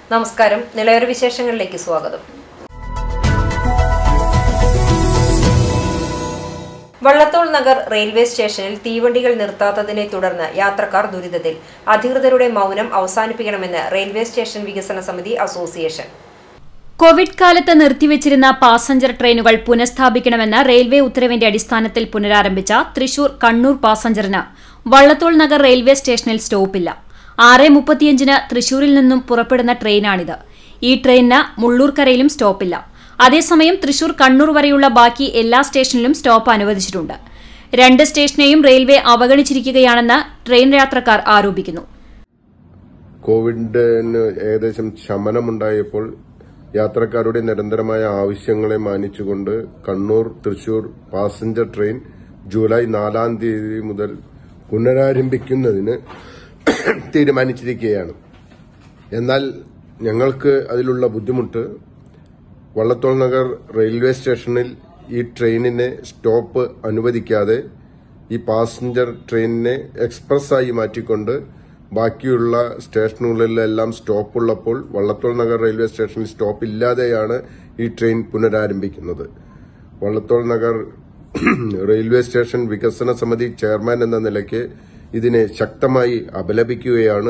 നമസ്കാരം നിലയോര വിശേഷങ്ങളിലേക്ക് സ്വാഗതം വള്ളത്തോൾ നഗർ റെയിൽവേ സ്റ്റേഷനിൽ തീവണ്ടികൾ നിർത്താത്തതിനെ തുടർന്ന് യാത്രക്കാർ ദുരിതത്തിൽ അധികൃതരുടെ മൗനം അവസാനിപ്പിക്കണമെന്ന് റെയിൽവേ സ്റ്റേഷൻ വികസന സമിതി അസോസിയേഷൻ കോവിഡ് കാലത്ത് നിർത്തിവച്ചിരുന്ന പാസഞ്ചർ ട്രെയിനുകൾ പുനഃസ്ഥാപിക്കണമെന്ന റെയിൽവേ ഉത്തരവിന്റെ അടിസ്ഥാനത്തിൽ പുനരാരംഭിച്ച തൃശൂർ കണ്ണൂർ പാസഞ്ചറിന് വള്ളത്തോൾ നഗർ റെയിൽവേ സ്റ്റേഷനിൽ സ്റ്റോപ്പില്ല ആറ് മുപ്പത്തിയഞ്ചിന് തൃശൂരിൽ നിന്നും പുറപ്പെടുന്ന ട്രെയിനാണിത് ഈ ട്രെയിനിന് മുള്ളൂർക്കരയിലും സ്റ്റോപ്പില്ല അതേസമയം തൃശൂർ കണ്ണൂർ വരെയുള്ള ബാക്കി എല്ലാ സ്റ്റേഷനിലും സ്റ്റോപ്പ് അനുവദിച്ചിട്ടുണ്ട് രണ്ട് സ്റ്റേഷനെയും റെയിൽവേ അവഗണിച്ചിരിക്കുകയാണെന്ന് ട്രെയിൻ യാത്രക്കാർ ആരോപിക്കുന്നു കോവിഡിന് ഏകദേശം ശമനമുണ്ടായപ്പോൾ യാത്രക്കാരുടെ നിരന്തരമായ ആവശ്യങ്ങളെ മാനിച്ചുകൊണ്ട് Kannur Thrissur passenger train July നാലാം തീയതി മുതൽ പുനരാരംഭിക്കുന്നതിന് തീരുമാനിച്ചിരിക്കുകയാണ് എന്നാൽ ഞങ്ങൾക്ക് അതിലുള്ള ബുദ്ധിമുട്ട് വള്ളത്തോൾ നഗർ റെയിൽവേ സ്റ്റേഷനിൽ ഈ ട്രെയിനിനെ സ്റ്റോപ്പ് അനുവദിക്കാതെ ഈ പാസഞ്ചർ ട്രെയിനിനെ എക്സ്പ്രസ്സായി മാറ്റിക്കൊണ്ട് ബാക്കിയുള്ള സ്റ്റേഷനുകളിലെല്ലാം സ്റ്റോപ്പുള്ളപ്പോൾ വള്ളത്തോൾ നഗർ റെയിൽവേ സ്റ്റേഷനിൽ സ്റ്റോപ്പ് ഇല്ലാതെയാണ് ഈ ട്രെയിൻ പുനരാരംഭിക്കുന്നത് വള്ളത്തോൾ നഗർ റെയിൽവേ സ്റ്റേഷൻ വികസന സമിതി ചെയർമാൻ എന്ന നിലയ്ക്ക് ഇതിനെ ശക്തമായി അപലപിക്കുകയാണ്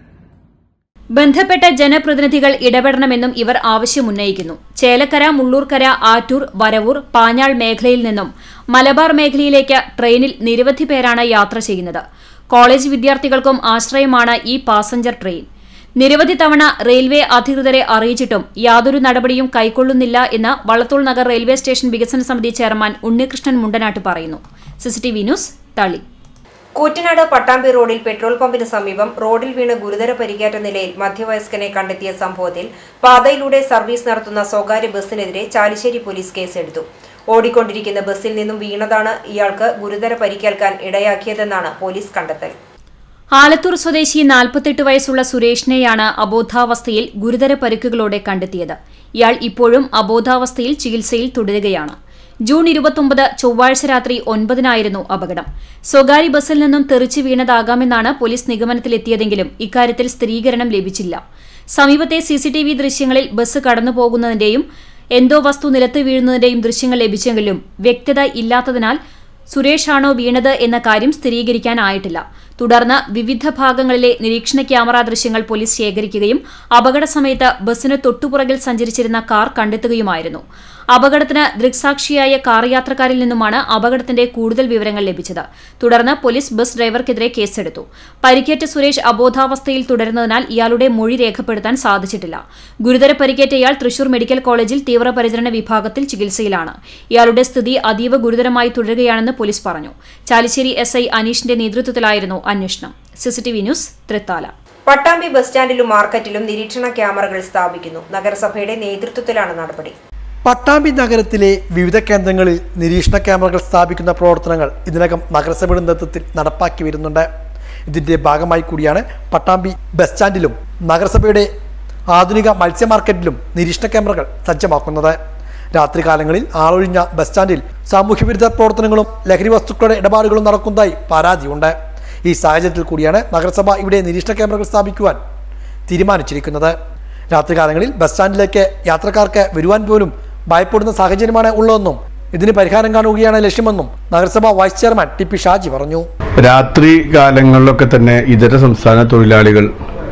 ബന്ധപ്പെട്ട ജനപ്രതിനിധികൾ ഇടപെടണമെന്നും ഇവർ ആവശ്യമുന്നയിക്കുന്നു ചേലക്കര മുള്ളൂർക്കര ആറ്റൂർ വരവൂർ പാഞ്ഞാൾ മേഖലയിൽ നിന്നും മലബാർ മേഖലയിലേക്ക് ട്രെയിനിൽ നിരവധി പേരാണ് യാത്ര ചെയ്യുന്നത് കോളേജ് വിദ്യാർത്ഥികൾക്കും ആശ്രയമാണ് ഈ പാസഞ്ചർ ട്രെയിൻ നിരവധി തവണ റെയിൽവേ അധികൃതരെ അറിയിച്ചിട്ടും യാതൊരു നടപടിയും കൈക്കൊള്ളുന്നില്ല എന്ന് വള്ളത്തോൾ നഗർ റെയിൽവേ സ്റ്റേഷൻ വികസന സമിതി ചെയർമാൻ ഉണ്ണികൃഷ്ണൻ മുണ്ടനാട്ട് പറയുന്നു സിസിടിവി ന്യൂസ് തളി കൂറ്റനാട് പട്ടാമ്പി റോഡിൽ പെട്രോൾ പമ്പിന് സമീപം റോഡിൽ വീണ് ഗുരുതര പരിക്കേറ്റ നിലയിൽ മധ്യവയസ്കനെ കണ്ടെത്തിയ സംഭവത്തിൽ പാതയിലൂടെ സർവീസ് നടത്തുന്ന സ്വകാര്യ ബസ്സിനെതിരെ ചാലിശ്ശേരി പോലീസ് കേസെടുത്തു ഓടിക്കൊണ്ടിരിക്കുന്ന ബസ്സിൽ നിന്നും വീണതാണ് ഇയാൾക്ക് ഗുരുതര പരിക്കേൽക്കാൻ ഇടയാക്കിയതെന്നാണ് പോലീസ് കണ്ടെത്തൽ ആലത്തൂർ സ്വദേശി നാൽപ്പത്തെട്ട് വയസ്സുള്ള സുരേഷിനെയാണ് അബോധാവസ്ഥയിൽ ഗുരുതര പരിക്കുകളോടെ കണ്ടെത്തിയത് ഇയാൾ ഇപ്പോഴും അബോധാവസ്ഥയിൽ ചികിത്സയിൽ തുടരുകയാണ് ജൂൺ ഇരുപത്തൊമ്പത് ചൊവ്വാഴ്ച രാത്രി ഒൻപതിനായിരുന്നു അപകടം സ്വകാര്യ ബസ്സിൽ നിന്നും തെറിച്ചു വീണതാകാമെന്നാണ് പോലീസ് നിഗമനത്തിലെത്തിയതെങ്കിലും ഇക്കാര്യത്തിൽ സ്ഥിരീകരണം ലഭിച്ചില്ല സമീപത്തെ സിസിടിവി ദൃശ്യങ്ങളിൽ ബസ് കടന്നുപോകുന്നതിന്റെയും എന്തോ വസ്തു നിലത്ത് വീഴുന്നതിന്റെയും ദൃശ്യങ്ങൾ ലഭിച്ചെങ്കിലും വ്യക്തത ഇല്ലാത്തതിനാൽ സുരേഷാണോ വീണത് എന്ന കാര്യം സ്ഥിരീകരിക്കാനായിട്ടില്ല തുടർന്ന് വിവിധ ഭാഗങ്ങളിലെ നിരീക്ഷണ ക്യാമറ ദൃശ്യങ്ങൾ പോലീസ് ശേഖരിക്കുകയും അപകട സമയത്ത് ബസ്സിന് തൊട്ടുപുറകിൽ സഞ്ചരിച്ചിരുന്ന കാർ കണ്ടെത്തുകയുമായിരുന്നു അപകടത്തിന് ദൃക്സാക്ഷിയായ കാർ യാത്രക്കാരിൽ നിന്നുമാണ് അപകടത്തിന്റെ കൂടുതൽ വിവരങ്ങൾ ലഭിച്ചത് തുടർന്ന് പോലീസ് ബസ് ഡ്രൈവർക്കെതിരെ കേസെടുത്തു പരിക്കേറ്റ സുരേഷ് അബോധാവസ്ഥയിൽ തുടരുന്നതിനാൽ ഇയാളുടെ മൊഴി രേഖപ്പെടുത്താൻ സാധിച്ചിട്ടില്ല ഗുരുതര പരിക്കേറ്റ ഇയാൾ തൃശൂർ മെഡിക്കൽ കോളേജിൽ തീവ്രപരിചരണ വിഭാഗത്തിൽ ചികിത്സയിലാണ് ഇയാളുടെ സ്ഥിതി അതീവ ഗുരുതരമായി തുടരുകയാണെന്ന് പോലീസ് പറഞ്ഞു ചാലിശ്ശേരി എസ് ഐ അനീഷിന്റെ നേതൃത്വത്തിലായിരുന്നു അന്വേഷണം CCTV news Thrithala Pattambi bus സ്റ്റാൻഡിലും മാർക്കറ്റിലും നിരീക്ഷണ ക്യാമറകൾ സ്ഥാപിക്കുന്നു നഗരസഭയുടെ നേതൃത്വത്തിലാണ് നടപടി പട്ടാമ്പി നഗരത്തിലെ വിവിധ കേന്ദ്രങ്ങളിൽ നിരീക്ഷണ ക്യാമറകൾ സ്ഥാപിക്കുന്ന പ്രവർത്തനങ്ങൾ ഇതിനകം നഗരസഭയുടെ നേതൃത്വത്തിൽ നടപ്പാക്കി വരുന്നുണ്ട് ഇതിന്റെ ഭാഗമായി കൂടിയാണ് പട്ടാമ്പി ബസ് സ്റ്റാൻഡിലും നഗരസഭയുടെ ആധുനിക മത്സ്യ മാർക്കറ്റിലും നിരീക്ഷണ ക്യാമറകൾ സജ്ജമാക്കുന്നത് രാത്രികാലങ്ങളിൽ ആളൊഴിഞ്ഞ ബസ് സ്റ്റാൻഡിൽ സാമൂഹ്യവിരുദ്ധ പ്രവർത്തനങ്ങളും ലഹരി വസ്തുക്കളുടെ ഇടപാടുകളും നടക്കുന്നതായി പരാതിയുണ്ട് ഈ സാഹചര്യത്തിൽ കൂടിയാണ് നഗരസഭ ഇവിടെ നിരീക്ഷണ ക്യാമറകൾ സ്ഥാപിക്കുവാൻ തീരുമാനിച്ചിരിക്കുന്നത് രാത്രികാലങ്ങളിൽ ബസ് സ്റ്റാൻഡിലേക്ക് യാത്രക്കാർക്ക് വരുവാൻ പോലും ഭയപ്പെടുന്ന സാഹചര്യമാണ് ഉള്ളതെന്നും ഇതിന് പരിഹാരം കാണുകയാണ് ലക്ഷ്യമെന്നും നഗരസഭ vice chairman T P Shaji പറഞ്ഞു രാത്രി കാലങ്ങളിലൊക്കെ തന്നെ ഇതര സംസ്ഥാന തൊഴിലാളികൾ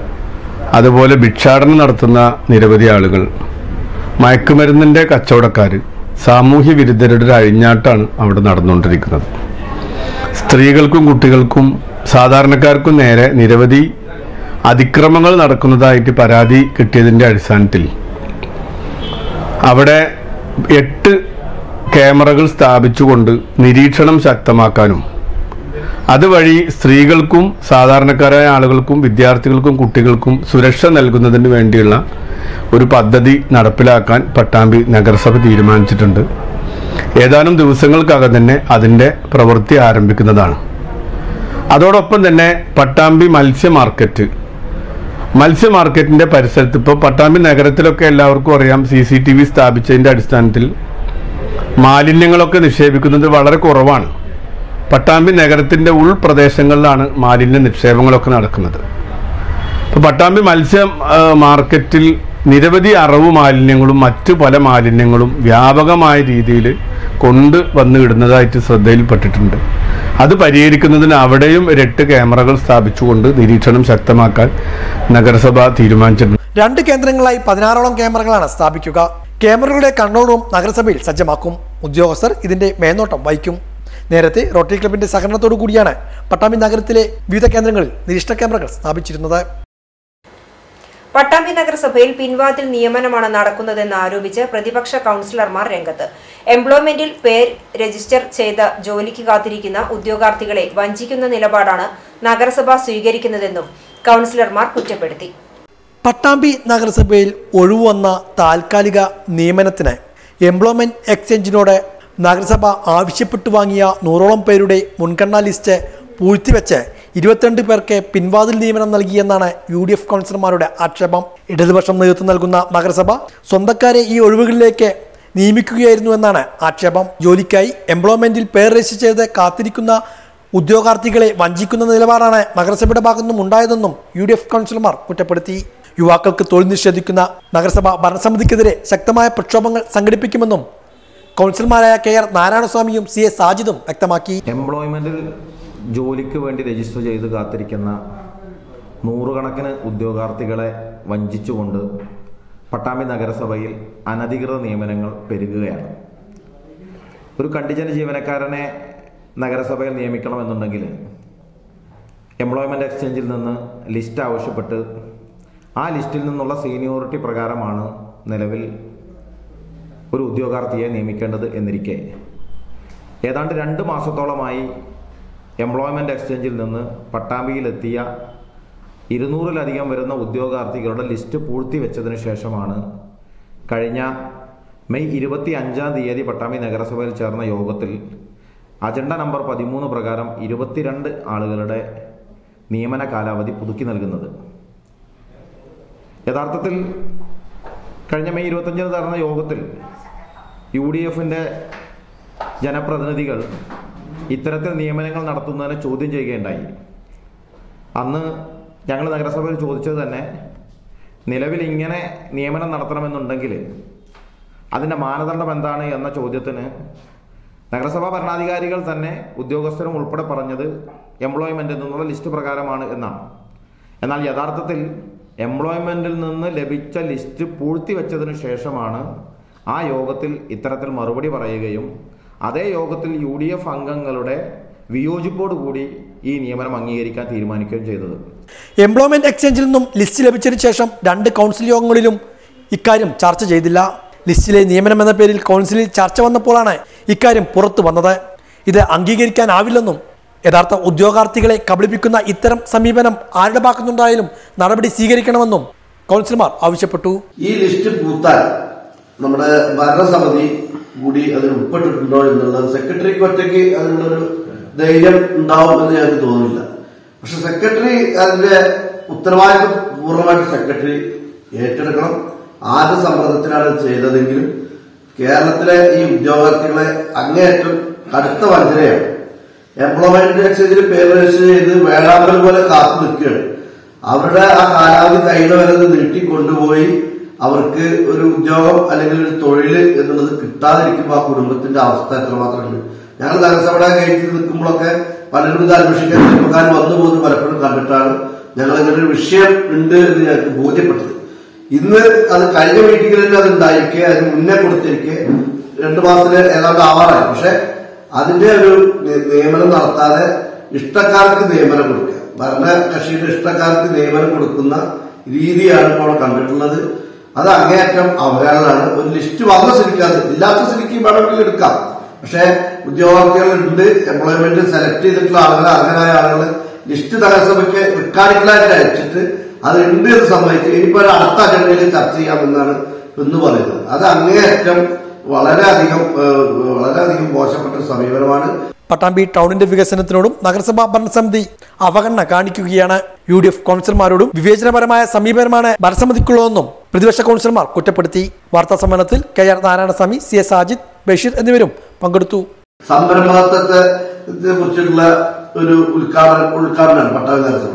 അതുപോലെ ഭിക്ഷാടനം നടത്തുന്ന നിരവധി ആളുകൾ മയക്കുമരുന്നിന്റെ കച്ചവടക്കാർ സാമൂഹ്യ വിരുദ്ധരുടെ ഒരു അഴിഞ്ഞാട്ടാണ് അവിടെ നടന്നുകൊണ്ടിരിക്കുന്നത് സ്ത്രീകൾക്കും കുട്ടികൾക്കും സാധാരണക്കാർക്കും നേരെ നിരവധി അതിക്രമങ്ങൾ നടക്കുന്നതായിട്ട് പരാതി കിട്ടിയതിൻ്റെ അടിസ്ഥാനത്തിൽ അവിടെ എട്ട് ക്യാമറകൾ സ്ഥാപിച്ചുകൊണ്ട് നിരീക്ഷണം ശക്തമാക്കാനും അതുവഴി സ്ത്രീകൾക്കും സാധാരണക്കാരായ ആളുകൾക്കും വിദ്യാർത്ഥികൾക്കും കുട്ടികൾക്കും സുരക്ഷ നൽകുന്നതിന് വേണ്ടിയുള്ള ഒരു പദ്ധതി നടപ്പിലാക്കാൻ പട്ടാമ്പി നഗരസഭ തീരുമാനിച്ചിട്ടുണ്ട് ഏതാനും ദിവസങ്ങൾക്കകം തന്നെ അതിൻ്റെ പ്രവൃത്തി ആരംഭിക്കുന്നതാണ് അതോടൊപ്പം തന്നെ പട്ടാമ്പി മത്സ്യ മാർക്കറ്റ് മത്സ്യ മാർക്കറ്റിന്റെ പരിസരത്ത് ഇപ്പോൾ പട്ടാമ്പി നഗരത്തിലൊക്കെ എല്ലാവർക്കും അറിയാം സി സി ടി വി സ്ഥാപിച്ചതിന്റെ അടിസ്ഥാനത്തിൽ മാലിന്യങ്ങളൊക്കെ നിക്ഷേപിക്കുന്നത് വളരെ കുറവാണ് പട്ടാമ്പി നഗരത്തിന്റെ ഉൾപ്രദേശങ്ങളിലാണ് മാലിന്യ നിക്ഷേപങ്ങളൊക്കെ നടക്കുന്നത് ഇപ്പോൾ പട്ടാമ്പി മത്സ്യ ആ, മാർക്കറ്റിൽ നിരവധി അറവ് മാലിന്യങ്ങളും മറ്റു പല മാലിന്യങ്ങളും വ്യാപകമായ രീതിയിൽ കൊണ്ട് വന്ന് ഇടുന്നതായിട്ട് ശ്രദ്ധയിൽപ്പെട്ടിട്ടുണ്ട് അത് പരിഹരിക്കുന്നതിന് അവിടെയും എട്ട് ക്യാമറകൾ സ്ഥാപിച്ചുകൊണ്ട് നിരീക്ഷണം ശക്തമാക്കാൻ നഗരസഭ തീരുമാനിച്ചിട്ടുണ്ട് രണ്ട് കേന്ദ്രങ്ങളായി പതിനാറോളം ക്യാമറകളാണ് സ്ഥാപിക്കുക ക്യാമറകളുടെ കൺട്രോൾ റൂം നഗരസഭയിൽ സജ്ജമാക്കും ഉദ്യോഗസ്ഥർ ഇതിന്റെ മേൽനോട്ടം വഹിക്കും നേരത്തെ റോട്ടറി ക്ലബിന്റെ സഹകരണത്തോടു കൂടിയാണ് പട്ടാമ്പി നഗരത്തിലെ വിവിധ കേന്ദ്രങ്ങളിൽ നിരീക്ഷണ ക്യാമറകൾ സ്ഥാപിച്ചിരുന്നത് പട്ടാമ്പി നഗരസഭയിൽ പിൻവാതിൽ നിയമനമാണ് നടക്കുന്നതെന്ന് ആരോപിച്ച് പ്രതിപക്ഷ കൗൺസിലർമാർ രംഗത്ത് എംപ്ലോയ്മെന്റിൽ പേര് രജിസ്റ്റർ ചെയ്ത ജോലിക്ക് കാത്തിരിക്കുന്ന ഉദ്യോഗാർത്ഥികളെ വഞ്ചിക്കുന്ന നിലപാടാണ് നഗരസഭ സ്വീകരിക്കുന്നതെന്നും കൗൺസിലർമാർ കുറ്റപ്പെടുത്തി പട്ടാമ്പി നഗരസഭയിൽ ഒഴിവുവന്ന താൽക്കാലിക നിയമനത്തിന് എംപ്ലോയ്മെന്റ് എക്സ്ചേഞ്ചിനോട് നഗരസഭ ആവശ്യപ്പെട്ടു വാങ്ങിയ നൂറോളം പേരുടെ മുൻഗണനാ ലിസ്റ്റ് പൂഴ്ത്തിവെച്ച് ഇരുപത്തിരണ്ട് പേർക്ക് പിൻവാതിൽ നിയമനം നൽകിയെന്നാണ് യു ഡി എഫ് കൗൺസിലർമാരുടെ ആക്ഷേപം ഇടതുപക്ഷം നേതൃത്വം നൽകുന്ന നഗരസഭ സ്വന്തക്കാരെ ഈ ഒഴിവുകളിലേക്ക് നിയമിക്കുകയായിരുന്നുവെന്നാണ് ആക്ഷേപം ജോലിക്കായി എംപ്ലോയ്മെന്റിൽ പേർ രജിസ്റ്റർ ചെയ്ത് കാത്തിരിക്കുന്ന ഉദ്യോഗാർത്ഥികളെ വഞ്ചിക്കുന്ന നിലപാടാണ് നഗരസഭയുടെ ഭാഗത്തുനിന്നും ഉണ്ടായതെന്നും യു ഡി എഫ് കൗൺസിലർമാർ കുറ്റപ്പെടുത്തി യുവാക്കൾക്ക് തൊഴിൽ നിഷേധിക്കുന്ന നഗരസഭ ഭരണസമിതിക്കെതിരെ ശക്തമായ പ്രക്ഷോഭങ്ങൾ സംഘടിപ്പിക്കുമെന്നും കൗൺസിലർമാരായ കെ ആർ നാരായണസ്വാമിയും സി എ സാജിദും വ്യക്തമാക്കി എംപ്ലോയ്മെൻറ്റിൽ ജോലിക്ക് വേണ്ടി രജിസ്റ്റർ ചെയ്ത് കാത്തിരിക്കുന്ന നൂറുകണക്കിന് ഉദ്യോഗാർത്ഥികളെ വഞ്ചിച്ചുകൊണ്ട് പട്ടാമ്പി നഗരസഭയിൽ അനധികൃത നിയമനങ്ങൾ പെരുകുകയാണ് ഒരു കണ്ടിജന്റ് ജീവനക്കാരനെ നഗരസഭയിൽ നിയമിക്കണമെന്നുണ്ടെങ്കിൽ എംപ്ലോയ്മെൻറ്റ് എക്സ്ചേഞ്ചിൽ നിന്ന് ലിസ്റ്റ് ആവശ്യപ്പെട്ട് ആ ലിസ്റ്റിൽ നിന്നുള്ള സീനിയോറിറ്റി പ്രകാരമാണ് നിലവിൽ ഒരു ഉദ്യോഗാർത്ഥിയെ നിയമിക്കേണ്ടത് എന്നിരിക്കെ ഏതാണ്ട് രണ്ട് മാസത്തോളമായി എംപ്ലോയ്മെൻറ്റ് എക്സ്ചേഞ്ചിൽ നിന്ന് പട്ടാമ്പിയിലെത്തിയ ഇരുന്നൂറിലധികം വരുന്ന ഉദ്യോഗാർത്ഥികളുടെ ലിസ്റ്റ് പൂഴ്ത്തിവെച്ചതിന് ശേഷമാണ് കഴിഞ്ഞ മെയ് ഇരുപത്തി അഞ്ചാം തീയതി പട്ടാമ്പി നഗരസഭയിൽ ചേർന്ന യോഗത്തിൽ അജണ്ട നമ്പർ പതിമൂന്ന് പ്രകാരം ഇരുപത്തിരണ്ട് ആളുകളുടെ നിയമന കാലാവധി പുതുക്കി നൽകുന്നത് യഥാർത്ഥത്തിൽ കഴിഞ്ഞ മെയ് ഇരുപത്തഞ്ചിന് നടന്ന യോഗത്തിൽ യു ഡി എഫിൻ്റെ ജനപ്രതിനിധികൾ ഇത്തരത്തിൽ നിയമനങ്ങൾ നടത്തുന്നതിനെ ചോദ്യം ചെയ്യുകയുണ്ടായി അന്ന് ഞങ്ങൾ നഗരസഭയിൽ ചോദിച്ചത് തന്നെ നിലവിൽ ഇങ്ങനെ നിയമനം നടത്തണമെന്നുണ്ടെങ്കിൽ അതിൻ്റെ മാനദണ്ഡം എന്താണ് എന്ന ചോദ്യത്തിന് നഗരസഭാ ഭരണാധികാരികൾ തന്നെ ഉദ്യോഗസ്ഥരും ഉൾപ്പെടെ പറഞ്ഞത് എംപ്ലോയ്മെൻറ്റിൽ നിന്നുള്ള ലിസ്റ്റ് പ്രകാരമാണ് എന്നാണ് എന്നാൽ യഥാർത്ഥത്തിൽ എംപ്ലോയ്മെൻറ്റിൽ നിന്ന് ലഭിച്ച ലിസ്റ്റ് പൂഴ്ത്തിവെച്ചതിനു ശേഷമാണ് ആ യോഗത്തിൽ ഇത്തരത്തിൽ മറുപടി പറയുകയും അതേ യോഗത്തിൽ യു ഡി എഫ് അംഗങ്ങളുടെ വിയോജിപ്പോടുകൂടി ഈ നിയമനം അംഗീകരിക്കാൻ തീരുമാനിക്കുകയും ചെയ്തത് എംപ്ലോയ്മെന്റ് എക്സ്ചേഞ്ചിൽ നിന്നും ലിസ്റ്റ് ലഭിച്ചതിന് ശേഷം രണ്ട് കൗൺസിൽ യോഗങ്ങളിലും ഇക്കാര്യം ചർച്ച ചെയ്തില്ല ലിസ്റ്റിലെ നിയമനം എന്ന പേരിൽ കൗൺസിലിൽ ചർച്ച വന്നപ്പോഴാണ് ഇക്കാര്യം പുറത്തു വന്നത് ഇത് അംഗീകരിക്കാനാവില്ലെന്നും യഥാർത്ഥ ഉദ്യോഗാർത്ഥികളെ കബളിപ്പിക്കുന്ന ഇത്തരം സമീപനം ആരുടെ ഭാഗത്തുനിന്നുണ്ടായാലും നടപടി സ്വീകരിക്കണമെന്നും കൗൺസിലർമാർ ആവശ്യപ്പെട്ടു ഈ ലിസ്റ്റ് പൂത്താൽ നമ്മുടെ ഭരണസമിതി കൂടി അതിൽ ഉൾപ്പെട്ടിട്ടുണ്ടോ എന്നുള്ളത് സെക്രട്ടറിക്ക് ഒറ്റയ്ക്ക് അതിനുള്ളൊരു ധൈര്യം ഉണ്ടാവും എന്ന് ഞങ്ങൾക്ക് തോന്നുന്നില്ല പക്ഷെ സെക്രട്ടറി അതിന്റെ ഉത്തരവാദിത്വം പൂർണ്ണമായിട്ട് സെക്രട്ടറി ഏറ്റെടുക്കണം ആദ്യ സമ്മർദ്ദത്തിലാണ് ഇത് ചെയ്തതെങ്കിലും കേരളത്തിലെ ഈ ഉദ്യോഗാർത്ഥികളെ അങ്ങേയറ്റം കടുത്ത വഞ്ചനയാണ് എംപ്ലോയ്മെന്റ് എക്സ്ചേഞ്ചിൽ പേര് രജിസ്റ്റർ ചെയ്ത് വേഴാമ്പൽ പോലെ കാത്തു നിൽക്കുകയാണ് അവരുടെ ആ കാലാവധി കഴിയുന്ന വരെ അത് നീട്ടി കൊണ്ടുപോയി അവർക്ക് ഒരു ഉദ്യോഗം അല്ലെങ്കിൽ ഒരു തൊഴിൽ എന്നുള്ളത് കിട്ടാതിരിക്കുമ്പോൾ ആ കുടുംബത്തിന്റെ അവസ്ഥ എത്രമാത്രമുണ്ട് ഞങ്ങൾ നഗരസഭയുടെ ഗേറ്റിൽ നിൽക്കുമ്പോഴൊക്കെ പലരും ഇത് അന്വേഷിക്കാൻ ചെറുപ്പക്കാർ വന്നു പോകുന്നത് പലപ്പോഴും കണ്ടിട്ടാണ് ഞങ്ങൾ ഇങ്ങനെ ഒരു വിഷയം ഉണ്ട് എന്ന് ഞങ്ങൾക്ക് ബോധ്യപ്പെട്ടത് ഇന്ന് അത് കഴിഞ്ഞ മീറ്റിംഗിൽ അത് ഉണ്ടായിരിക്കെ അതിന് മുന്നേ കൊടുത്തിരിക്കെ രണ്ടു മാസത്തിന് ഏതാണ്ട് ആവാറായി പക്ഷെ അതിന്റെ ഒരു നി- നിയമനം നടത്താതെ ഇഷ്ടക്കാർക്ക് നിയമനം കൊടുക്കുക ഭരണ കക്ഷിയുടെ ഇഷ്ടക്കാർക്ക് നിയമനം കൊടുക്കുന്ന രീതിയാണ് ഇപ്പോൾ കണ്ടിട്ടുള്ളത് അത് അങ്ങേയറ്റം അവഹേളനാണ് ഒരു ലിസ്റ്റ് വന്ന സ്ഥിതിക്ക് അത് ഇല്ലാത്ത സ്ഥിതിക്ക് വേണമെങ്കിൽ എടുക്കാം പക്ഷെ ഉദ്യോഗാർത്ഥികൾ ഉണ്ട് എംപ്ലോയ്മെന്റ് സെലക്ട് ചെയ്തിട്ടുള്ള ആളുകൾ അർഹരായ ആളുകൾ ലിസ്റ്റ് നഗരസഭയ്ക്ക് റെക്കോർഡിക്കലായിട്ട് അയച്ചിട്ട് അത് ഉണ്ട് എന്ന് സമ്മതിച്ച് ഇനിയിപ്പോ ഒരു അടുത്ത അജണ്ടയിൽ ചർച്ച ചെയ്യാമെന്നാണ് എന്ന് പറയുന്നത് അത് അങ്ങേയറ്റം വളരെയധികം ഏഹ്, വളരെയധികം മോശപ്പെട്ട ഒരു സമീപനമാണ് പട്ടാമ്പി ടൗണിന്റെ വികസനത്തിനോടും നഗരസഭാ ഭരണസമിതി അവഗണന കാണിക്കുകയാണ് യു ഡി എഫ് കൗൺസിലർമാരോടും വിവേചനപരമായ സമീപനമാണ് ഭരണസമിതിക്കുള്ളതെന്നും പ്രതിപക്ഷ കൗൺസിലർമാർ കുറ്റപ്പെടുത്തി വാർത്താ സമ്മേളനത്തിൽ K R Narayanaswamy C S Sajid Basheer എന്നിവരും പങ്കെടുത്തു സംരംഭകത്വത്തെ കുറിച്ചിട്ടുള്ള ഒരു ഉദ്ഘാടനം ഉദ്ഘാടനമാണ് പട്ടാമ്പി നഗരസഭ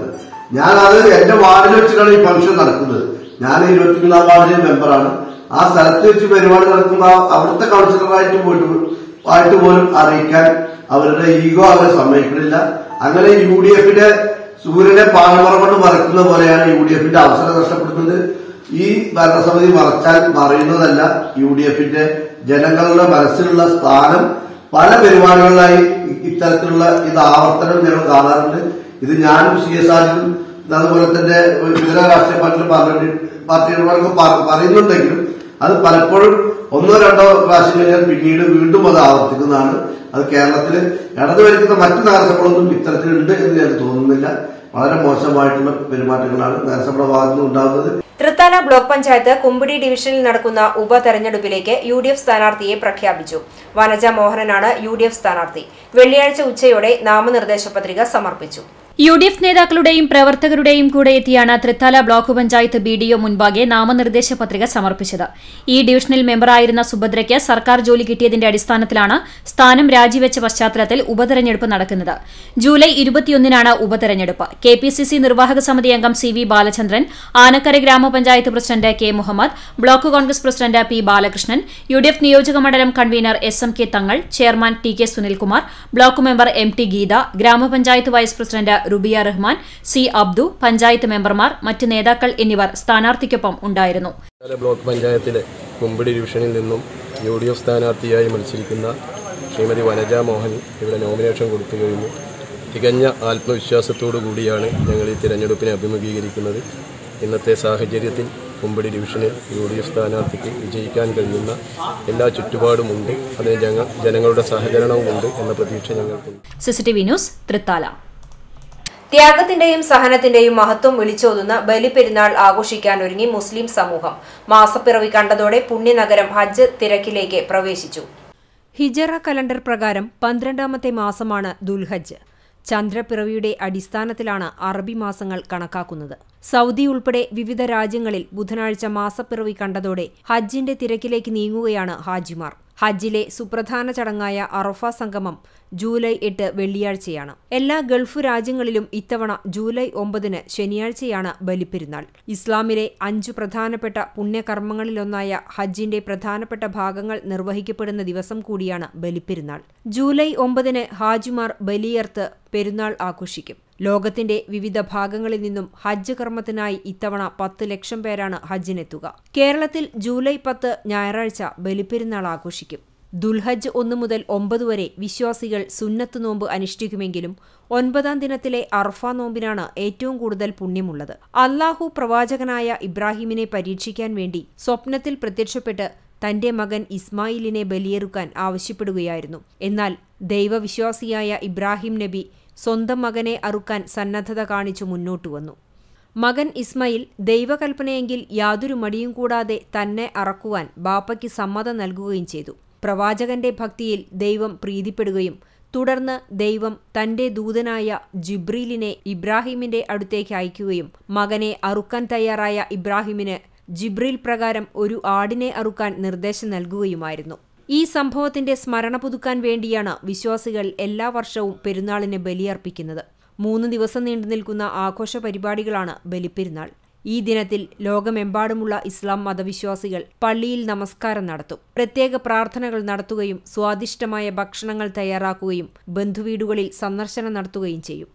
ഞാൻ അത് എന്റെ വാർഡിൽ വെച്ചിട്ടാണ് ഈ ഫംഗ്ഷൻ നടക്കുന്നത് ഞാൻ ഇരുപത്തിമൂന്നാം വാർഡിലെ മെമ്പറാണ് ആ സ്ഥലത്ത് വെച്ച് പരിപാടി നടക്കുമ്പോൾ അവിടുത്തെ കൗൺസിലറായിട്ട് പോയിട്ട് ആയിട്ട് പോലും അറിയിക്കാൻ അവരുടെ ഈഗോ അവരെ സമ്മതിക്കുന്നില്ല അങ്ങനെ യു ഡി എഫിന്റെ സൂര്യനെ പാലമറ കൊണ്ട് മറക്കുന്ന പോലെയാണ് യു ഡി എഫിന്റെ അവസരം നഷ്ടപ്പെടുന്നത് ഈ ഭരണസമിതി മറച്ചാൽ മറയുന്നതല്ല യു ഡി എഫിന്റെ ജനങ്ങളുടെ മനസ്സിലുള്ള സ്ഥാനം പല പരിപാടികളിലായി ഇത്തരത്തിലുള്ള ഇത് ആവർത്തനം ഞങ്ങൾ കാണാറുണ്ട് ഇത് ഞാനും സി എസ് ആറിനും അതുപോലെ തന്നെ വിവിധ രാഷ്ട്രീയ പാർട്ടികളും പാർലമെന്റ് പാർട്ടികൾക്കും പറയുന്നുണ്ടെങ്കിലും അത് പലപ്പോഴും ഒന്നോ രണ്ടോ പ്രാവശ്യം കഴിഞ്ഞാൽ പിന്നീട് വീണ്ടും അത് ആവർത്തിക്കുന്നതാണ് അത് കേരളത്തിൽ ഇടതു വരുന്ന മറ്റു നഗരസഭകളൊന്നും ഇത്തരത്തിലുണ്ട് എന്ന് ഞാൻ തോന്നുന്നില്ല വളരെ മോശമായിട്ടുള്ള പെരുമാറ്റങ്ങളാണ് നഗരസഭയുടെ ഭാഗത്തു നിന്ന് ഉണ്ടാകുന്നത് തൃത്താല ബ്ലോക്ക് പഞ്ചായത്ത് കുമ്പിടി ഡിവിഷനിൽ നടക്കുന്ന ഉപതെരഞ്ഞെടുപ്പിലേക്ക് യു ഡി എഫ് സ്ഥാനാർത്ഥിയെ പ്രഖ്യാപിച്ചു വനജ മോഹനനാണ് യു ഡി എഫ് സ്ഥാനാർത്ഥി വെള്ളിയാഴ്ച ഉച്ചയോടെ നാമനിർദ്ദേശ പത്രിക സമർപ്പിച്ചു യു ഡി എഫ് നേതാക്കളുടെയും പ്രവർത്തകരുടെയും കൂടെ എത്തിയാണ് Thrithala block panchayat B D O മുൻപാകെ നാമനിർദ്ദേശ പത്രിക സമർപ്പിച്ചത് ഈ ഡിവിഷനിൽ മെമ്പറായിരുന്ന സുഭദ്രയ്ക്ക് സർക്കാർ ജോലി കിട്ടിയതിന്റെ അടിസ്ഥാനത്തിലാണ് സ്ഥാനം രാജിവെച്ച പശ്ചാത്തലത്തിൽ ഉപതെരഞ്ഞെടുപ്പ് നടക്കുന്നത് ജൂലൈ ഇരുപത്തിയൊന്നിനാണ് ഉപതെരഞ്ഞെടുപ്പ് കെ പി സി സി നിർവാഹക സമിതി അംഗം സി വി ബാലചന്ദ്രൻ ആനക്കര ഗ്രാമപഞ്ചായത്ത് president K Muhammad block Congress president P Balakrishnan U D F നിയോജക മണ്ഡലം convener S M K Thangal chairman T K Sunilkumar block member M T Geetha ഗ്രാമപഞ്ചായത്ത് vice president Rubiya Rahman C Abdu panchayat മെമ്പർമാർ മറ്റ് നേതാക്കൾ എന്നിവർ സ്ഥാനാർത്ഥിക്കൊപ്പം ഉണ്ടായിരുന്നു പാല ബ്ലോക്ക് പഞ്ചായത്തിലെ കുമ്പിടി ഡിവിഷനിൽ നിന്നും യു ഡി എഫ് സ്ഥാനാർത്ഥിയായി മത്സരിക്കുന്ന ശ്രീമതി വനജ മോഹൻ ഇവിടെ നോമിനേഷൻ കൊടുത്തു കഴിഞ്ഞു തികഞ്ഞ ആത്മവിശ്വാസത്തോടു കൂടിയാണ് ഞങ്ങൾ ഈ തിരഞ്ഞെടുപ്പിനെ അഭിമുഖീകരിക്കുന്നത് ഇന്നത്തെ സാഹചര്യത്തിൽ കുമ്പടി ഡിവിഷനിൽ യു ഡി എഫ് സ്ഥാനാർത്ഥിക്ക് വിജയിക്കാൻ കഴിയുന്ന എല്ലാ ചുറ്റുപാടുമുണ്ട് അതിന് ഞങ്ങൾ ജനങ്ങളുടെ സഹകരണവുമുണ്ട് എന്ന പ്രതീക്ഷ ഞങ്ങൾക്കുണ്ട് സിസിടിവി ന്യൂസ് തൃത്താല ത്യാഗത്തിന്റെയും സഹനത്തിന്റെയും മഹത്വം വിളിച്ചോതുന്ന ബലിപെരുന്നാൾ ആഘോഷിക്കാൻ ഒരുങ്ങി മുസ്ലിം സമൂഹം മാസപ്പിറവി കണ്ടതോടെ പുണ്യനഗരം ഹജ്ജ് തിരക്കിലേക്ക് പ്രവേശിച്ചു ഹിജറ കലണ്ടർ പ്രകാരം പന്ത്രണ്ടാമത്തെ മാസമാണ് ദുൽഹജ്ജ് ചന്ദ്രപ്പിറവിയുടെ അടിസ്ഥാനത്തിലാണ് അറബി മാസങ്ങൾ കണക്കാക്കുന്നത് സൗദി ഉൾപ്പെടെ വിവിധ രാജ്യങ്ങളിൽ ബുധനാഴ്ച മാസപ്പിറവി കണ്ടതോടെ ഹജ്ജിന്റെ തിരക്കിലേക്ക് നീങ്ങുകയാണ് ഹാജിമാർ ഹജ്ജിലെ സുപ്രധാന ചടങ്ങായ അറഫ സംഗമം ജൂലൈ എട്ട് വെള്ളിയാഴ്ചയാണ് എല്ലാ ഗൾഫ് രാജ്യങ്ങളിലും ഇത്തവണ ജൂലൈ ഒമ്പതിന് ശനിയാഴ്ചയാണ് ബലിപ്പെരുന്നാൾ ഇസ്ലാമിലെ അഞ്ചു പ്രധാനപ്പെട്ട പുണ്യകർമ്മങ്ങളിലൊന്നായ ഹജ്ജിന്റെ പ്രധാനപ്പെട്ട ഭാഗങ്ങൾ നിർവഹിക്കപ്പെടുന്ന ദിവസം കൂടിയാണ് ബലിപ്പെരുന്നാൾ ജൂലൈ ഒമ്പതിന് ഹാജിമാർ ബലിയർത്ത് പെരുന്നാൾ ആഘോഷിക്കും ലോകത്തിന്റെ വിവിധ ഭാഗങ്ങളിൽ നിന്നും ഹജ്ജ് കർമ്മത്തിനായി ഇത്തവണ പത്ത് ലക്ഷം പേരാണ് ഹജ്ജിനെത്തുക കേരളത്തിൽ ജൂലൈ പത്ത് ഞായറാഴ്ച ബലിപ്പെരുന്നാൾ ആഘോഷിക്കും ദുൽഹജ്ജ് ഒന്ന് മുതൽ ഒമ്പത് വരെ വിശ്വാസികൾ സുന്നത്ത് നോമ്പ് അനുഷ്ഠിക്കുമെങ്കിലും ഒൻപതാം ദിനത്തിലെ അർഫ നോമ്പിനാണ് ഏറ്റവും കൂടുതൽ പുണ്യമുള്ളത് അള്ളാഹു പ്രവാചകനായ ഇബ്രാഹിമിനെ പരീക്ഷിക്കാൻ വേണ്ടി സ്വപ്നത്തിൽ പ്രത്യക്ഷപ്പെട്ട് തന്റെ മകൻ ഇസ്മായിലിനെ ബലിയെറുക്കാൻ ആവശ്യപ്പെടുകയായിരുന്നു എന്നാൽ ദൈവവിശ്വാസിയായ ഇബ്രാഹിം നബി സ്വന്തം മകനെ അറുക്കാൻ സന്നദ്ധത കാണിച്ചു മുന്നോട്ടു വന്നു മകൻ ഇസ്മയിൽ ദൈവകൽപ്പനയെങ്കിൽ യാതൊരു മടിയും കൂടാതെ തന്നെ അറക്കുവാൻ ബാപ്പയ്ക്ക് സമ്മതം നൽകുകയും ചെയ്തു പ്രവാചകന്റെ ഭക്തിയിൽ ദൈവം പ്രീതിപ്പെടുകയും തുടർന്ന് ദൈവം തന്റെ ദൂതനായ ജിബ്രീലിനെ ഇബ്രാഹിമിന്റെ അടുത്തേക്ക് അയക്കുകയും മകനെ അറുക്കാൻ തയ്യാറായ ഇബ്രാഹിമിന് ജിബ്രീൽ പ്രകാരം ഒരു ആടിനെ അറുക്കാൻ നിർദ്ദേശം നൽകുകയുമായിരുന്നു ഈ സംഭവത്തിന്റെ സ്മരണ പുതുക്കാൻ വേണ്ടിയാണ് വിശ്വാസികൾ എല്ലാ വർഷവും പെരുന്നാളിന് ബലിയർപ്പിക്കുന്നത് മൂന്ന് ദിവസം നീണ്ടു നിൽക്കുന്ന ആഘോഷ പരിപാടികളാണ് ബലിപ്പെരുന്നാൾ ഈ ദിനത്തിൽ ലോകമെമ്പാടുമുള്ള ഇസ്ലാം മതവിശ്വാസികൾ പള്ളിയിൽ നമസ്കാരം നടത്തും പ്രത്യേക പ്രാർത്ഥനകൾ നടത്തുകയും സ്വാദിഷ്ടമായ ഭക്ഷണങ്ങൾ തയ്യാറാക്കുകയും ബന്ധുവീടുകളിൽ സന്ദർശനം നടത്തുകയും ചെയ്യും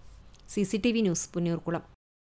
C news Punnurkulam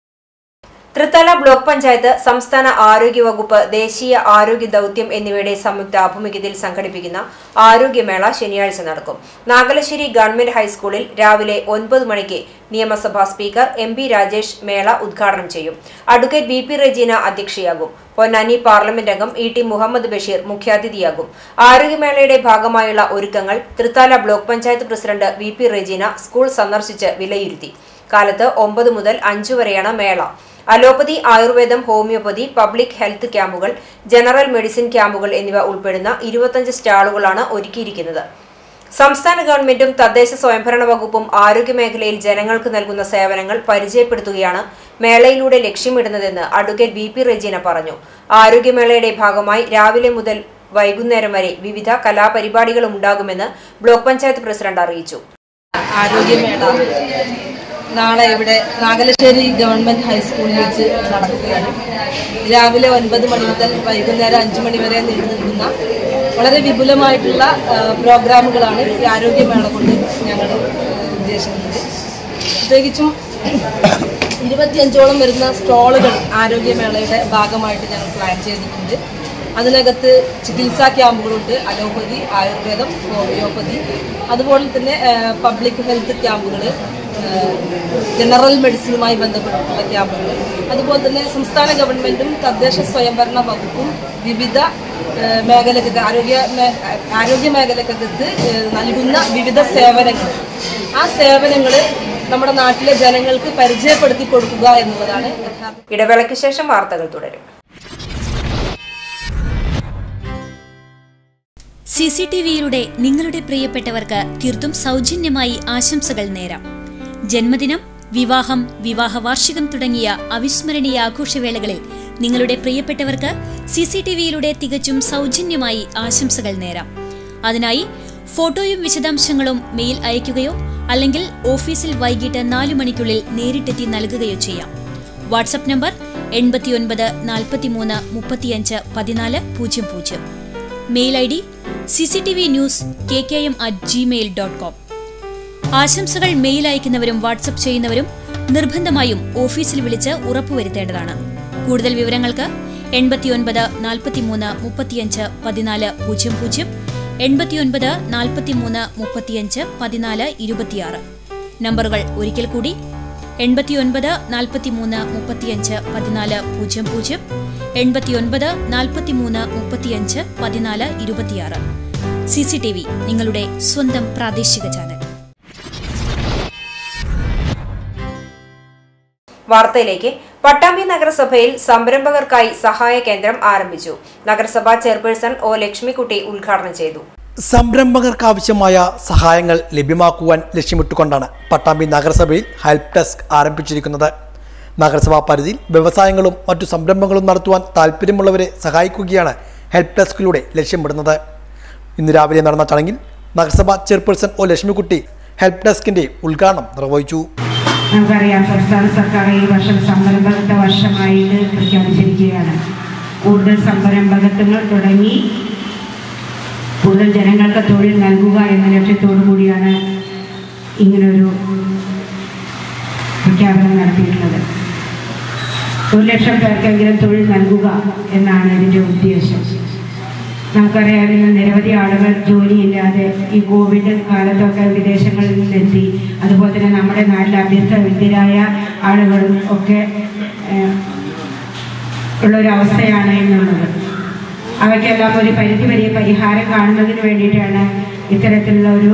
Thrithala block panchayat സംസ്ഥാന ആരോഗ്യ വകുപ്പ് ദേശീയ ആരോഗ്യ ദൗത്യം എന്നിവയുടെ സംയുക്ത ആഭിമുഖ്യത്തിൽ സംഘടിപ്പിക്കുന്ന ആരോഗ്യമേള ശനിയാഴ്ച നടക്കും നാഗലശ്ശേരി ഗവൺമെന്റ് ഹൈസ്കൂളിൽ രാവിലെ ഒൻപത് മണിക്ക് നിയമസഭാ സ്പീക്കർ എം പി രാജേഷ് മേള ഉദ്ഘാടനം ചെയ്യും അഡ്വക്കേറ്റ് വി പി റെജീന അധ്യക്ഷയാകും പൊന്നാനി പാർലമെന്റ് അംഗം ഇ ടി മുഹമ്മദ് ബഷീർ മുഖ്യാതിഥിയാകും ആരോഗ്യമേളയുടെ ഭാഗമായുള്ള ഒരുക്കങ്ങൾ Thrithala block panchayat president V P Regina school സന്ദർശിച്ച് വിലയിരുത്തി കാലത്ത് ഒമ്പത് മുതൽ അഞ്ചു വരെയാണ് മേള അലോപ്പതി ആയുർവേദം ഹോമിയോപ്പതി പബ്ലിക് ഹെൽത്ത് ക്യാമ്പുകൾ ജനറൽ മെഡിസിൻ ക്യാമ്പുകൾ എന്നിവ ഉൾപ്പെടുന്ന ഇരുപത്തഞ്ച് സ്റ്റാളുകളാണ് ഒരുക്കിയിരിക്കുന്നത് സംസ്ഥാന ഗവൺമെന്റും തദ്ദേശ സ്വയംഭരണ വകുപ്പും ആരോഗ്യമേഖലയിൽ ജനങ്ങൾക്ക് നൽകുന്ന സേവനങ്ങൾ പരിചയപ്പെടുത്തുകയാണ് മേളയിലൂടെ ലക്ഷ്യമിടുന്നതെന്ന് അഡ്വക്കേറ്റ് വി പി റെജീന പറഞ്ഞു ആരോഗ്യമേളയുടെ ഭാഗമായി രാവിലെ മുതൽ വൈകുന്നേരം വരെ വിവിധ കലാപരിപാടികളും ഉണ്ടാകുമെന്ന് ബ്ലോക്ക് പഞ്ചായത്ത് പ്രസിഡന്റ് അറിയിച്ചു ആരോഗ്യമേള നാളെ ഇവിടെ നാഗലശ്ശേരി ഗവൺമെന്റ് ഹൈസ്കൂളിൽ വെച്ച് നടക്കുകയാണ് രാവിലെ ഒൻപത് മണി മുതൽ വൈകുന്നേരം അഞ്ച് മണി വരെ നീണ്ടു നിൽക്കുന്ന വളരെ വിപുലമായിട്ടുള്ള ആ, പ്രോഗ്രാമുകളാണ് ഈ ആരോഗ്യമേള കൊണ്ട് ഞങ്ങൾ ഉദ്ദേശിക്കുന്നത് പ്രത്യേകിച്ചും ഇരുപത്തിയഞ്ചോളം വരുന്ന സ്റ്റാളുകൾ ആരോഗ്യമേളയുടെ ഭാഗമായിട്ട് ഞങ്ങൾ പ്ലാൻ ചെയ്തിട്ടുണ്ട് അതിനകത്ത് ചികിത്സാ ക്യാമ്പുകളുണ്ട് അലോപ്പതി ആയുർവേദം ഹോമിയോപ്പതി അതുപോലെ തന്നെ പബ്ലിക് ഹെൽത്ത് ക്യാമ്പുകൾ ജനറൽ മെഡിസിനുമായി ബന്ധപ്പെട്ടിട്ടുള്ള ക്യാമ്പുകൾ അതുപോലെ തന്നെ സംസ്ഥാന ഗവൺമെൻറ്റും തദ്ദേശ സ്വയംഭരണ വകുപ്പും വിവിധ ഏഹ്, മേഖലക്കകത്ത് ആരോഗ്യ മേ- ആരോഗ്യ മേഖലക്കകത്ത് ഏഹ്, നൽകുന്ന വിവിധ സേവനങ്ങൾ ആ സേവനങ്ങൾ നമ്മുടെ നാട്ടിലെ ജനങ്ങൾക്ക് പരിചയപ്പെടുത്തി കൊടുക്കുക എന്നുള്ളതാണ് യഥാർത്ഥ ഇടവേളയ്ക്ക് ശേഷം വാർത്തകൾ തുടരും സി സി ടി വിയിലൂടെ നിങ്ങളുടെ പ്രിയപ്പെട്ടവർക്ക് തീർത്തും സൗജന്യമായി ആശംസകൾ നേരാം ജന്മദിനം വിവാഹം വിവാഹ വാർഷികം തുടങ്ങിയ അവിസ്മരണീയ ആഘോഷവേളകളിൽ നിങ്ങളുടെ പ്രിയപ്പെട്ടവർക്ക് സി സി ടി വിയിലൂടെ തികച്ചും സൗജന്യമായി ആശംസകൾ നേരാം അതിനായി ഫോട്ടോയും വിശദാംശങ്ങളും മെയിൽ അയയ്ക്കുകയോ അല്ലെങ്കിൽ ഓഫീസിൽ വൈകിട്ട് നാലു മണിക്കുള്ളിൽ നേരിട്ടെത്തി നൽകുകയോ ചെയ്യാം വാട്സപ്പ് നമ്പർ എൺപത്തിയൊൻപത് നാൽപ്പത്തിമൂന്ന് മുപ്പത്തിയഞ്ച് പതിനാല് പൂജ്യം പൂജ്യം mail I D C C T V news K K M at Gmail dot com ആശംസകൾ മെയിൽ അയക്കുന്നവരും വാട്സപ്പ് ചെയ്യുന്നവരും നിർബന്ധമായും ഓഫീസിൽ വിളിച്ച് ഉറപ്പുവരുത്തേണ്ടതാണ് കൂടുതൽ വിവരങ്ങൾക്ക് എൺപത്തിയൊൻപത് നാൽപ്പത്തിമൂന്ന് മുപ്പത്തിയഞ്ച് പതിനാല് പൂജ്യം പൂജ്യം എൺപത്തിയൊൻപത് നാൽപ്പത്തിമൂന്ന് മുപ്പത്തിയഞ്ച് പതിനാല് ഇരുപത്തിയാറ് നമ്പറുകൾ ഒരിക്കൽ കൂടി എൺപത്തിയൊൻപത് നാൽപ്പത്തിമൂന്ന് മുപ്പത്തിയഞ്ച് പതിനാല് പൂജ്യം പൂജ്യം എൺപത്തിയൊൻപത് നാൽപ്പത്തിമൂന്ന് മുപ്പത്തിയഞ്ച് പതിനാല് ഇരുപത്തിയാറ് സി സി ടി വി നിങ്ങളുടെ സ്വന്തം പ്രാദേശിക ചാനൽ വാർത്തയിലേക്ക് പട്ടാമ്പി നഗരസഭയിൽ സംരംഭകർക്കായി സഹായ കേന്ദ്രം ആരംഭിച്ചു നഗരസഭാ ചെയർപേഴ്സൺ ഒ ലക്ഷ്മിക്കുട്ടി ഉദ്ഘാടനം ചെയ്തു സംരംഭകർക്കാവശ്യമായ സഹായങ്ങൾ ലഭ്യമാക്കുവാൻ ലക്ഷ്യമിട്ടുകൊണ്ടാണ് പട്ടാമ്പി നഗരസഭയിൽ ഹെൽപ്പ് ഡെസ്ക് ആരംഭിച്ചിരിക്കുന്നത് നഗരസഭാ പരിധിയിൽ വ്യവസായങ്ങളും മറ്റു സംരംഭങ്ങളും നടത്തുവാൻ താല്പര്യമുള്ളവരെ സഹായിക്കുകയാണ് ഹെൽപ്പ് ഡെസ്കിലൂടെ ലക്ഷ്യമിടുന്നത് ഇന്ന് രാവിലെ നടന്ന ചടങ്ങിൽ നഗരസഭാ ചെയർപേഴ്സൺ ഒ ലക്ഷ്മിക്കുട്ടി ഹെൽപ്പ് ഡെസ്കിന്റെ ഉദ്ഘാടനം നിർവഹിച്ചു നമുക്കറിയാം സംസ്ഥാന സർക്കാർ ഈ വർഷം സംരംഭകത്വ വർഷമായിട്ട് പ്രഖ്യാപിച്ചിരിക്കുകയാണ് കൂടുതൽ സംരംഭകത്വങ്ങൾ തുടങ്ങി കൂടുതൽ ജനങ്ങൾക്ക് തൊഴിൽ നൽകുക എന്ന ലക്ഷ്യത്തോടു കൂടിയാണ് ഇങ്ങനൊരു പ്രഖ്യാപനം നടത്തിയിട്ടുള്ളത് ഒരു ലക്ഷം പേർക്കെങ്കിലും തൊഴിൽ നൽകുക എന്നാണ് ഇതിൻ്റെ ഉദ്ദേശം നമുക്കറിയാം ഇന്ന് നിരവധി ആളുകൾ ജോലിയില്ലാതെ ഈ കോവിഡ് കാലത്തൊക്കെ വിദേശങ്ങളിൽ നിന്നെത്തി അതുപോലെ തന്നെ നമ്മുടെ നാട്ടിലെ അഭ്യസ്ത വിദ്യരായ ആളുകളും ഒക്കെ ഏഹ്, ഉള്ളൊരു അവസ്ഥയാണ് എന്നുള്ളത് അവയ്ക്കെല്ലാം ഒരു പരിധി വരെ പരിഹാരം കാണുന്നതിന് വേണ്ടിയിട്ടാണ് ഇത്തരത്തിലുള്ള ഒരു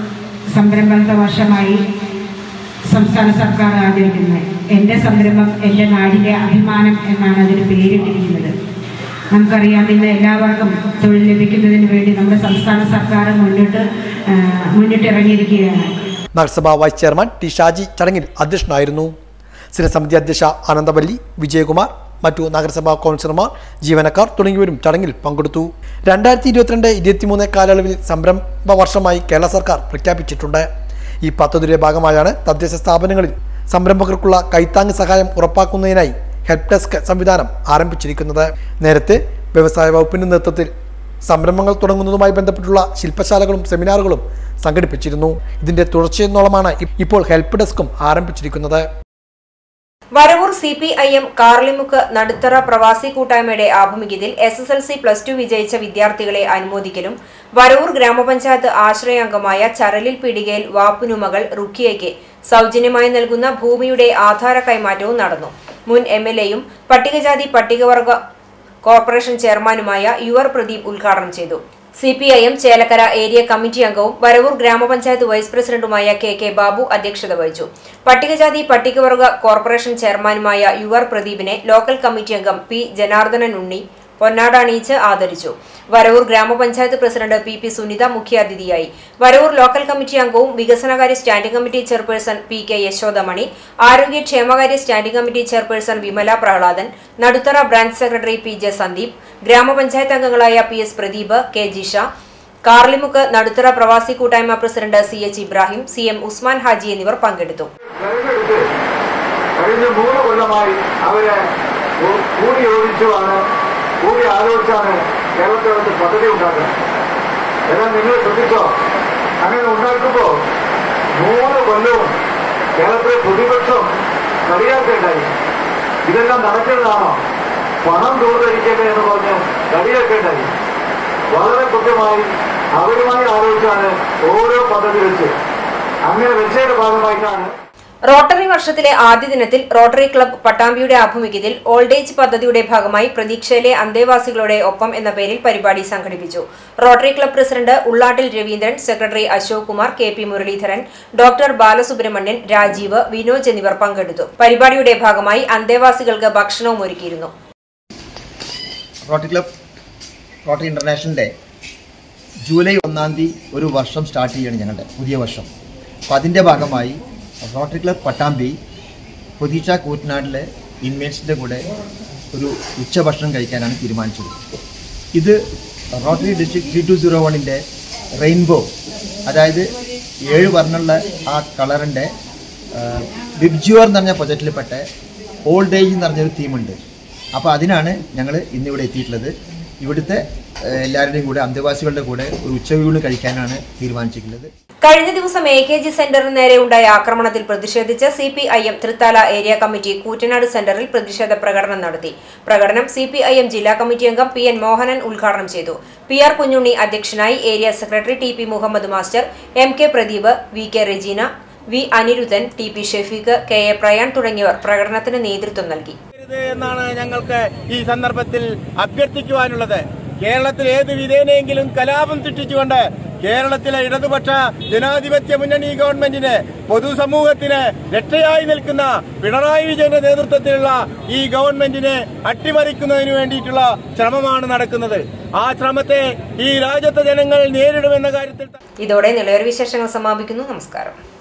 സംരംഭക വർഷമായി സംസ്ഥാന സർക്കാർ ആചരിക്കുന്നത് എൻ്റെ സംരംഭം എൻ്റെ നാടിൻ്റെ അഭിമാനം എന്നാണ് അതിന് പേരിട്ടിരിക്കുന്നത് നമുക്കറിയാം ഇന്ന് എല്ലാവർക്കും തൊഴിൽ ലഭിക്കുന്നതിന് വേണ്ടി നമ്മുടെ സംസ്ഥാന സർക്കാർ മുന്നിട്ട് ആ, മുന്നിട്ടിറങ്ങിയിരിക്കുകയാണ് നഗരസഭാ വൈസ് ചെയർമാൻ ടി ഷാജി ചടങ്ങിൽ അധ്യക്ഷനായിരുന്നു സ്ഥിരസമിതി അധ്യക്ഷ ആനന്ദവല്ലി വിജയകുമാർ മറ്റു നഗരസഭാ കൗൺസിലർമാർ ജീവനക്കാർ തുടങ്ങിയവരും ചടങ്ങിൽ പങ്കെടുത്തു രണ്ടായിരത്തി ഇരുപത്തിരണ്ട് ഇരുപത്തിമൂന്ന് കാലയളവിൽ സംരംഭ വർഷമായി കേരള സർക്കാർ പ്രഖ്യാപിച്ചിട്ടുണ്ട് ഈ പദ്ധതിയുടെ ഭാഗമായാണ് തദ്ദേശ സ്ഥാപനങ്ങളിൽ സംരംഭകർക്കുള്ള കൈത്താങ് സഹായം ഉറപ്പാക്കുന്നതിനായി ഹെൽപ്പ് ഡെസ്ക് സംവിധാനം ആരംഭിച്ചിരിക്കുന്നത് നേരത്തെ വ്യവസായ വകുപ്പിന്റെ നേതൃത്വത്തിൽ സംരംഭങ്ങൾ തുടങ്ങുന്നതുമായി ബന്ധപ്പെട്ടുള്ള ശില്പശാലകളും സെമിനാറുകളും സംഘടിപ്പിച്ചിരുന്നു ഇതിന്റെ തുടർച്ചയെന്നോളമാണ് ഇ- ഇപ്പോൾ ഹെൽപ്പ് ഡെസ്കും ആരംഭിച്ചിരിക്കുന്നത് Varavoor C P I M Karlimukku Naduthara പ്രവാസി കൂട്ടായ്മയുടെ ആഭിമുഖ്യത്തിൽ S S L C plus two വിജയിച്ച വിദ്യാർത്ഥികളെ അനുമോദിക്കലും വരവൂർ ഗ്രാമപഞ്ചായത്ത് ആശ്രയാംഗമായ ചരലിൽ പീടികയിൽ വാപ്പുനുമകൾ റുക്കിയയ്ക്ക് സൗജന്യമായി നൽകുന്ന ഭൂമിയുടെ ആധാര കൈമാറ്റവും നടന്നു മുൻ എം എൽ എയും പട്ടികജാതി പട്ടികവർഗ കോർപ്പറേഷൻ ചെയർമാനുമായ യു ആർ പ്രദീപ് ഉദ്ഘാടനം ചെയ്തു C P I M Chelakkara area committee അംഗവും വരവൂർ ഗ്രാമപഞ്ചായത്ത് വൈസ് പ്രസിഡന്റുമായ കെ കെ ബാബു അധ്യക്ഷത വഹിച്ചു പട്ടികജാതി പട്ടികവർഗ കോർപ്പറേഷൻ ചെയർമാനുമായ യു ആർ പ്രദീപിനെ ലോക്കൽ കമ്മിറ്റി അംഗം പി ജനാർദ്ദനൻ ഉണ്ണി പൊന്നാട അണിയിച്ച് ആദരിച്ചു വരവൂർ ഗ്രാമപഞ്ചായത്ത് പ്രസിഡന്റ് പി പി സുനിത മുഖ്യാതിഥിയായി വരവൂർ ലോക്കൽ കമ്മിറ്റി അംഗവും വികസനകാര്യ standing committee chairperson P K Yashodamani ആരോഗ്യ ക്ഷേമകാര്യ standing committee chairperson Vimala Prahladan Naduthara branch secretary P J Sandeep ഗ്രാമപഞ്ചായത്ത് അംഗങ്ങളായ P S Pradeep K Jisha Karlimukku Naduthara പ്രവാസി കൂട്ടായ്മ president C H Ibrahim C M Usman Haji എന്നിവർ പങ്കെടുത്തു തെരഞ്ഞെടുത്ത് കഴിഞ്ഞ മൂന്ന് കൊല്ലമായി അവരെ കൂ- കൂടി യോജിച്ചുമാണ് കൂടി ആലോചിച്ചാണ് കേരളത്തിനകത്ത് പദ്ധതി ഉണ്ടാക്കുന്നത് എന്നാൽ നിങ്ങൾ ശ്രദ്ധിച്ചോ അങ്ങനെ ഉണ്ടാക്കുമ്പോൾ മൂന്ന് കൊല്ലവും കേരളത്തിലെ പ്രതിപക്ഷം കളിയാക്കേണ്ടായി ഇതെല്ലാം നടക്കുന്നതാണോ പണം ദൂർദ്ധരിക്കട്ടെ എന്ന് പറഞ്ഞ് കളിയാക്കേണ്ടായി വളരെ കൃത്യമായി അവരുമായി ആലോചിച്ചാണ് ഓരോ പദ്ധതി വെച്ച് അങ്ങനെ വെച്ചതിന്റെ ഭാഗമായിട്ടാണ് റോട്ടറി വർഷത്തിലെ ആദ്യ ദിനത്തിൽ റോട്ടറി ക്ലബ്ബ് പട്ടാമ്പിയുടെ ആഭിമുഖ്യത്തിൽ ഓൾഡ് ഏജ് പദ്ധതിയുടെ ഭാഗമായി പ്രതീക്ഷയിലെ അന്തേവാസികളുടെ ഒപ്പം എന്ന പേരിൽ പരിപാടി സംഘടിപ്പിച്ചു Rotary club president Ullattil Raveendran secretary Ashok Kumar K P Muraleedharan doctor Balasubramanian Rajeev Vinoj എന്നിവർ പങ്കെടുത്തു പരിപാടിയുടെ ഭാഗമായി അന്തേവാസികൾക്ക് ഭക്ഷണവും ഒരുക്കിയിരുന്നു റോട്ടറി ക്ലബ് റോട്ടറി ഇൻ്റർനാഷണലിൻ്റെ ജൂലൈ ഒന്നാം തീയതി ഒരു വർഷം സ്റ്റാർട്ട് ചെയ്യുകയാണ് ഞങ്ങളുടെ പുതിയ വർഷം അപ്പോൾ അതിൻ്റെ ഭാഗമായി റോട്ടറി ക്ലബ് പട്ടാമ്പി പ്രതീക്ഷ കൂറ്റനാട്ടിലെ ഇൻമേറ്റ്സിൻ്റെ കൂടെ ഒരു ഉച്ചഭക്ഷണം കഴിക്കാനാണ് തീരുമാനിച്ചത് ഇത് Rotary district three two zero വണ്ണിൻ്റെ റെയിൻബോ അതായത് ഏഴ് വർണ്ണമുള്ള ആ കളറിൻ്റെ ബിബ്ജുവർ എന്ന് പറഞ്ഞ പ്രൊജക്റ്റിൽപ്പെട്ട ഓൾഡ് ഏജ് എന്ന് പറഞ്ഞൊരു തീമുണ്ട് അപ്പോൾ അതിനാണ് ഞങ്ങൾ ഇന്നിവിടെ എത്തിയിട്ടുള്ളത് ഇവിടുത്തെ ഏഹ്, എല്ലാവരുടെയും കൂടെ അന്തേവാസികളുടെ കൂടെ ഒരു ഉച്ചയൂണ് കഴിക്കാനാണ് തീരുമാനിച്ചിട്ടുള്ളത് കഴിഞ്ഞ ദിവസം എ കെ ജി സെന്ററിന് നേരെ ഉണ്ടായ ആക്രമണത്തിൽ പ്രതിഷേധിച്ച് C P I M Thrithala area committee Koottanad സെന്ററിൽ പ്രതിഷേധ പ്രകടനം നടത്തി പ്രകടനം സി പി ഐ എം ജില്ലാ കമ്മിറ്റി അംഗം പി എൻ മോഹനൻ ഉദ്ഘാടനം ചെയ്തു പി ആർ കുഞ്ഞുണ്ണി അധ്യക്ഷനായി area secretary T P Muhammad master M K Pradeep V K Regina V Aniruddhan T P Shefeeq K A Prayan തുടങ്ങിയവർ പ്രകടനത്തിന് നേതൃത്വം നൽകി എന്നാണ് ഞങ്ങൾക്ക് ഈ സന്ദർഭത്തിൽ അഭ്യർത്ഥിക്കുവാനുള്ളത് കേരളത്തിൽ ഏത് വിധേനയെങ്കിലും കലാപം സൃഷ്ടിച്ചുകൊണ്ട് കേരളത്തിലെ ഇടതുപക്ഷ ജനാധിപത്യ മുന്നണി ഗവൺമെന്റിന് പൊതുസമൂഹത്തിന് രക്ഷയായി നിൽക്കുന്ന പിണറായി വിജയന്റെ നേതൃത്വത്തിലുള്ള ഈ ഗവൺമെന്റിനെ അട്ടിമറിക്കുന്നതിന് വേണ്ടിയിട്ടുള്ള ശ്രമമാണ് നടക്കുന്നത് ആ ശ്രമത്തെ ഈ രാജ്യത്തെ ജനങ്ങൾ നേരിടുമെന്ന കാര്യത്തിൽ ഇതോടെ നിലയൊരു വിശേഷങ്ങൾ സമാപിക്കുന്നു നമസ്കാരം